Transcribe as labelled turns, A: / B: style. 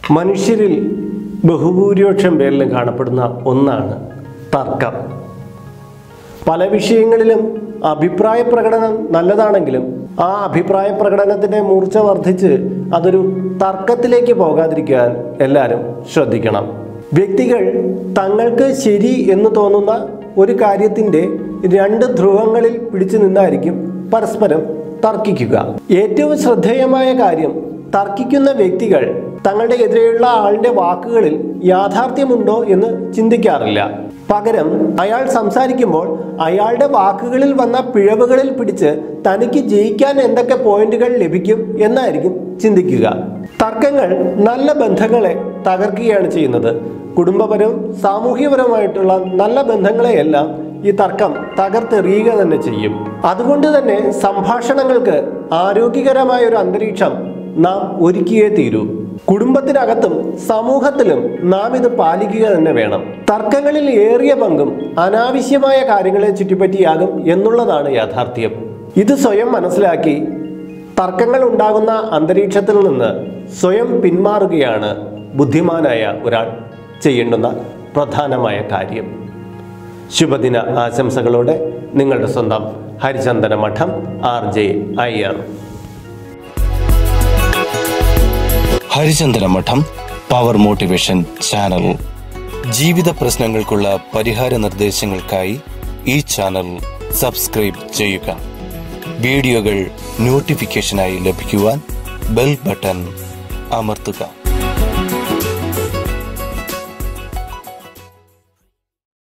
A: മനുഷ്യരിൽ ബഹുഭൂരിപക്ഷം പേരിലും കാണപ്പെടുന്ന ഒന്നാണ് തർക്കം പല വിഷയങ്ങളിലും അഭിപ്രായ പ്രകടനം നല്ലതാണെങ്കിലും ആ അഭിപ്രായ പ്രകടനത്തിൻ്റെ മൂർച്ച വർദ്ധിച്ച് അതൊരു തർക്കത്തിലേക്ക് പോകാതിരിക്കാൻ എല്ലാവരും ശ്രദ്ധിക്കണം വ്യക്തികൾ തങ്ങൾക്ക് ശരി എന്ന് തോന്നുന്ന ഒരു കാര്യത്തിൻ്റെ രണ്ട് ധ്രുവങ്ങളിൽ പിടിച്ചു നിന്നായിരിക്കും പരസ്പരം തർക്കിക്കുക ഏറ്റവും ശ്രദ്ധേയമായ കാര്യം തർക്കിക്കുന്ന വ്യക്തികൾ തങ്ങളുടെ എതിരെയുള്ള ആളിന്റെ വാക്കുകളിൽ യാഥാർത്ഥ്യമുണ്ടോ എന്ന് ചിന്തിക്കാറില്ല പകരം അയാൾ സംസാരിക്കുമ്പോൾ അയാളുടെ വാക്കുകളിൽ വന്ന പിഴവുകളിൽ പിടിച്ച് തനിക്ക് ജയിക്കാൻ എന്തൊക്കെ പോയിന്റുകൾ ലഭിക്കും എന്നായിരിക്കും ചിന്തിക്കുക തർക്കങ്ങൾ നല്ല ബന്ധങ്ങളെ തകർക്കുകയാണ് ചെയ്യുന്നത് കുടുംബപരവും സാമൂഹ്യപരമായിട്ടുള്ള നല്ല ബന്ധങ്ങളെയെല്ലാം ഈ തർക്കം തകർത്തെറിയുക തന്നെ ചെയ്യും അതുകൊണ്ട് തന്നെ സംഭാഷണങ്ങൾക്ക് ആരോഗ്യകരമായ ഒരു അന്തരീക്ഷം നാം ഒരുക്കിയേ തീരൂ കുടുംബത്തിനകത്തും സമൂഹത്തിലും നാം ഇത് പാലിക്കുക തന്നെ വേണം തർക്കങ്ങളിൽ ഏറിയ പങ്കും അനാവശ്യമായ കാര്യങ്ങളെ ചുറ്റിപ്പറ്റിയാകും എന്നുള്ളതാണ് യാഥാർത്ഥ്യം ഇത് സ്വയം മനസ്സിലാക്കി തർക്കങ്ങൾ ഉണ്ടാകുന്ന അന്തരീക്ഷത്തിൽ നിന്ന് സ്വയം പിന്മാറുകയാണ് ബുദ്ധിമാനായ ഒരാൾ ചെയ്യേണ്ടുന്ന പ്രധാനമായ കാര്യം ശുഭദിന ആശംസകളോടെ നിങ്ങളുടെ സ്വന്തം ഹരിചന്ദന മഠം ആർ ജെ അയ്യർ
B: ഹരിചന്ദന മഠം പവർ മോട്ടിവേഷൻ ചാനൽ ജീവിത പ്രശ്നങ്ങൾക്കുള്ള പരിഹാര നിർദ്ദേശങ്ങൾക്കായി ഈ ചാനൽ സബ്സ്ക്രൈബ് ചെയ്യുക വീഡിയോകൾ നോട്ടിഫിക്കേഷനായി ലഭിക്കുവാൻ ബെൽ ബട്ടൺ അമർത്തുക